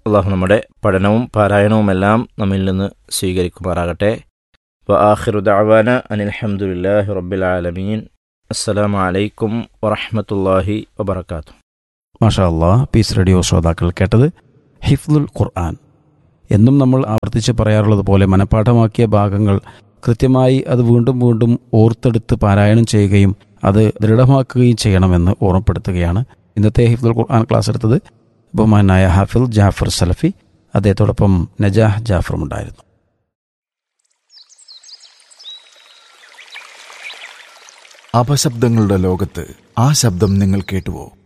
അള്ളാഹു നമ്മുടെ പഠനവും പാരായണവുമെല്ലാം നമ്മിൽ നിന്ന് സ്വീകരിക്കുമാറാകട്ടെ വ ആഖിറു ദഅവാന അനിൽഹമുല്ലാഹി റബ്ബിൽ ആലമീൻ അസ്സലാമു അലൈക്കും വറഹ്മത്തുള്ളാഹി വബർക്കാത്തു മാഷാ അള്ളാ പീസ് റേഡിയോ ശ്രോതാക്കൾ കേട്ടത് ഹിഫ്ലുൽ ഖുർആൻ എന്നും നമ്മൾ ആവർത്തിച്ച് പറയാറുള്ളത് പോലെ മനഃപ്പാഠമാക്കിയ ഭാഗങ്ങൾ കൃത്യമായി അത് വീണ്ടും വീണ്ടും ഓർത്തെടുത്ത് പാരായണം ചെയ്യുകയും അത് ദൃഢമാക്കുകയും ചെയ്യണമെന്ന് ഓർമ്മപ്പെടുത്തുകയാണ് ഇന്നത്തെ ഹിഫ്ലുൽ ഖുർആൻ ക്ലാസ് എടുത്തത് ബഹുമാനായ ഹാഫിൽ ജാഫർ സലഫി അദ്ദേഹത്തോടൊപ്പം നജാഹ് ജാഫറും ഉണ്ടായിരുന്നു അപശബ്ദങ്ങളുടെ ലോകത്ത് ആ ശബ്ദം നിങ്ങൾ കേട്ടുവോ